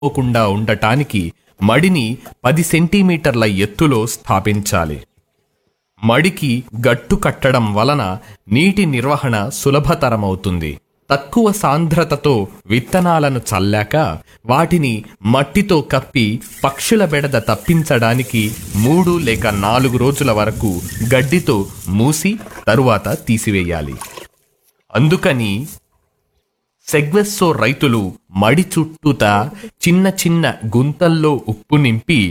పోకుండా ఉండటానికి మడిని పది సెంటీమీటర్ల ఎత్తులో స్థాపించాలి మడికి గట్టు కట్టడం వలన నీటి నిర్వహణ సులభతరమవుతుంది తక్కువ సాంద్రతతో విత్తనాలను చల్లాక వాటిని మట్టితో కప్పి పక్షుల బెడద తప్పించడానికి మూడు లేక నాలుగు రోజుల వరకు గడ్డితో మూసి తరువాత తీసివేయాలి అందుకని సెగ్వెస్సో రైతులు మడి చుట్టూత చిన్న చిన్న గుంతల్లో ఉప్పు నింపి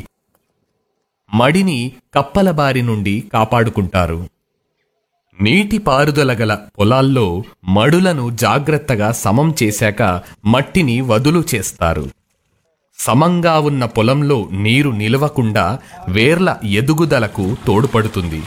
మడిని కప్పల బారి నుండి కాపాడుకుంటారు నీటి పారుదల గల పొలాల్లో మడులను జాగ్రత్తగా సమం చేశాక మట్టిని వదులు చేస్తారు సమంగా ఉన్న పొలంలో నీరు నిలవకుండా వేర్ల ఎదుగుదలకు తోడ్పడుతుంది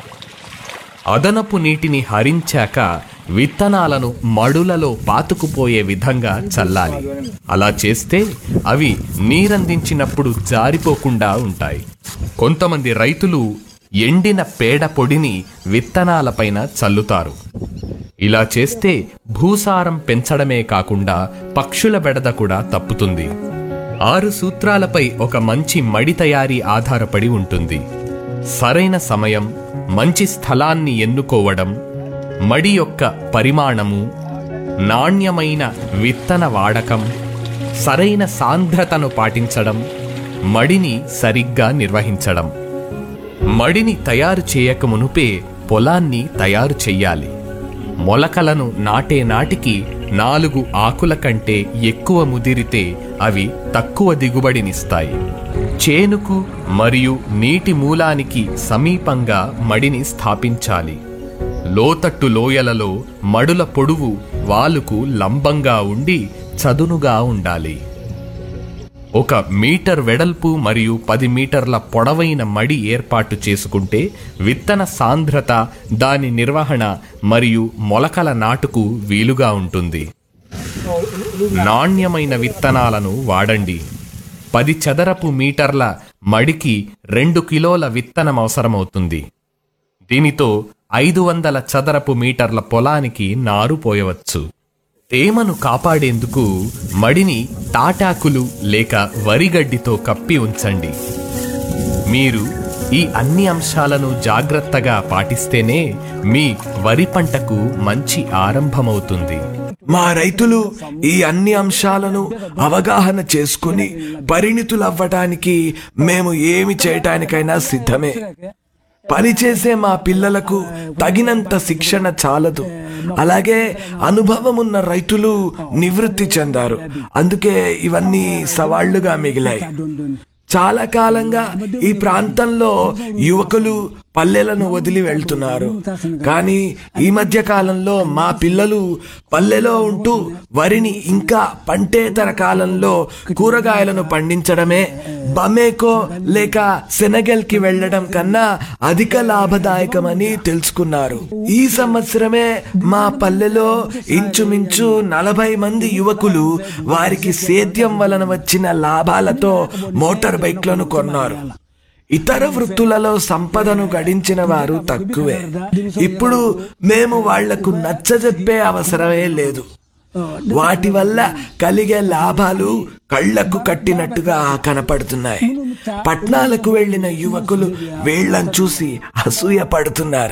అదనపు నీటిని హరించాక విత్తనాలను మడులలో పాతుకుపోయే విధంగా చల్లాలి అలా చేస్తే అవి నీరందించినప్పుడు జారిపోకుండా ఉంటాయి కొంతమంది రైతులు ఎండిన పేడ పొడిని విత్తనాలపైన చల్లుతారు ఇలా చేస్తే భూసారం పెంచడమే కాకుండా పక్షుల బెడద కూడా తప్పుతుంది ఆరు సూత్రాలపై ఒక మంచి మడి తయారీ ఆధారపడి ఉంటుంది సరైన సమయం మంచి స్థలాన్ని ఎన్నుకోవడం మడి యొక్క పరిమాణము నాణ్యమైన విత్తన వాడకం సరైన సాంద్రతను పాటించడం మడిని సరిగ్గా నిర్వహించడం మడిని తయారు చేయక మునుపే పొలాన్ని తయారు చెయ్యాలి మొలకలను నాటే నాటికి నాలుగు ఆకుల కంటే ఎక్కువ ముదిరితే అవి తక్కువ దిగుబడినిస్తాయి చేనుకు మరియు నీటి మూలానికి సమీపంగా మడిని స్థాపించాలి లోతట్టు లోయలలో మడుల పొడువు వాలుకు లంబంగా ఉండి చదునుగా ఉండాలి ఒక మీటర్ వెడల్పు మరియు పది మీటర్ల పొడవైన మడి ఏర్పాటు చేసుకుంటే విత్తన సాంద్రత దాని నిర్వహణ మరియు మొలకల నాటుకు వీలుగా ఉంటుంది నాణ్యమైన విత్తనాలను వాడండి పది చదరపు మీటర్ల మడికి రెండు కిలోల విత్తనం అవసరమవుతుంది దీనితో ఐదు వందల చదరపు మీటర్ల పొలానికి నారు పోయవచ్చు తేమను కాపాడేందుకు మడిని తాటాకులు లేక వరిగడ్డితో కప్పి ఉంచండి మీరు ఈ అన్ని అంశాలను జాగ్రత్తగా పాటిస్తేనే మీ వరి పంటకు మంచి ఆరంభమవుతుంది మా రైతులు ఈ అన్ని అంశాలను అవగాహన చేసుకుని పరిణితులవ్వటానికి మేము ఏమి చేయటానికైనా సిద్ధమే పనిచేసే మా పిల్లలకు తగినంత శిక్షణ చాలదు అలాగే అనుభవమున్న రైతులు నివృత్తి చెందారు అందుకే ఇవన్నీ సవాళ్లుగా మిగిలాయి చాలా కాలంగా ఈ ప్రాంతంలో యువకులు పల్లెలను వదిలి వెళ్తున్నారు కానీ ఈ మధ్య కాలంలో మా పిల్లలు పల్లెలో ఉంటూ వరిని ఇంకా పంటేతర కాలంలో కూరగాయలను పండించడమే బమేకో లేక సెనగల్ కి వెళ్లడం కన్నా అధిక లాభదాయకమని తెలుసుకున్నారు ఈ సంవత్సరమే మా పల్లెలో ఇంచుమించు నలభై మంది యువకులు వారికి సేద్యం వలన వచ్చిన లాభాలతో మోటార్ బైక్లను కొన్నారు ఇతర వృత్తులలో సంపదను గడించిన వారు తక్కువే ఇప్పుడు మేము వాళ్లకు నచ్చజెప్పే అవసరమే లేదు వాటి వల్ల కలిగే లాభాలు కళ్లకు కట్టినట్టుగా కనపడుతున్నాయి పట్నాలకు వెళ్లిన యువకులు వీళ్ళని చూసి అసూయ పడుతున్నారు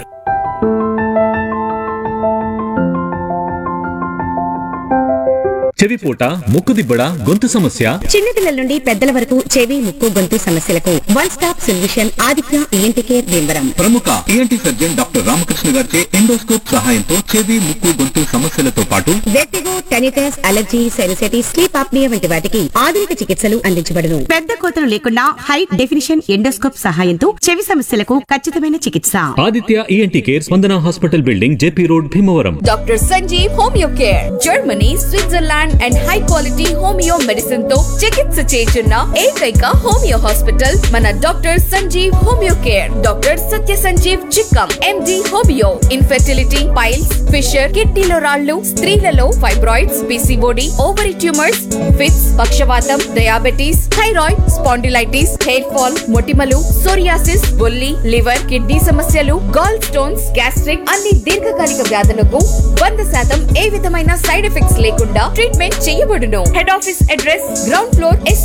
చెవిపూట ముక్కుదిబ్బడ గొంతు సమస్య చిన్నపిల్లల నుండి పెద్దల వరకు చెవి ముక్కు గొంతు సమస్యలకు one stop solution Aditya ENT care Bhimavaram ప్రముఖ ఈఎన్టీ సర్జన్ డాక్టర్ రామకృష్ణ గారిచే ఎండోస్కోప్ సహాయంతో చెవి ముక్కు గొంతు సమస్యలతో పాటు vertigo tinnitus allergy sinusitis sleep apnoea వంటి వాటికి ఆధునిక చికిత్సలు అందించబడును పెద్ద కోతలు లేకుండా హై డెఫినిషన్ ఎండోస్కోప్ సహాయంతో చెవి సమస్యలకు ఖచ్చితమైన చికిత్స Aditya ENT care Spandana hospital building JP road Bhimavaram doctor Sanjeev homeo care Germany Switzerland and high quality homeo medicine తో చికిత్స చేయుచున్న ఏకైక హోమియో హాస్పిటల్ మన doctor Sanjeev homeo care doctor Satya Sanjeev Chikkam MD homeo infertility piles fissure కిడ్నీలో రాళ్లు స్త్రీలలో fibroids PCOD ovary tumours fits పక్షవాతం diabetes thyroid spondylitis hair fall మొటిమలు సోరియాసిస్ బొల్లి లివర్ కిడ్నీ సమస్యలు గాల్ స్టోన్స్ గ్యాస్ట్రిక్ అన్ని దీర్ఘకాలిక వ్యాధులకు వంద శాతం ఏ విధమైన సైడ్ ఎఫెక్ట్స్ లేకుండా ట్రీట్మెంట్ ట్రీట్మెంట్ చేయబడును head office address ground floor yes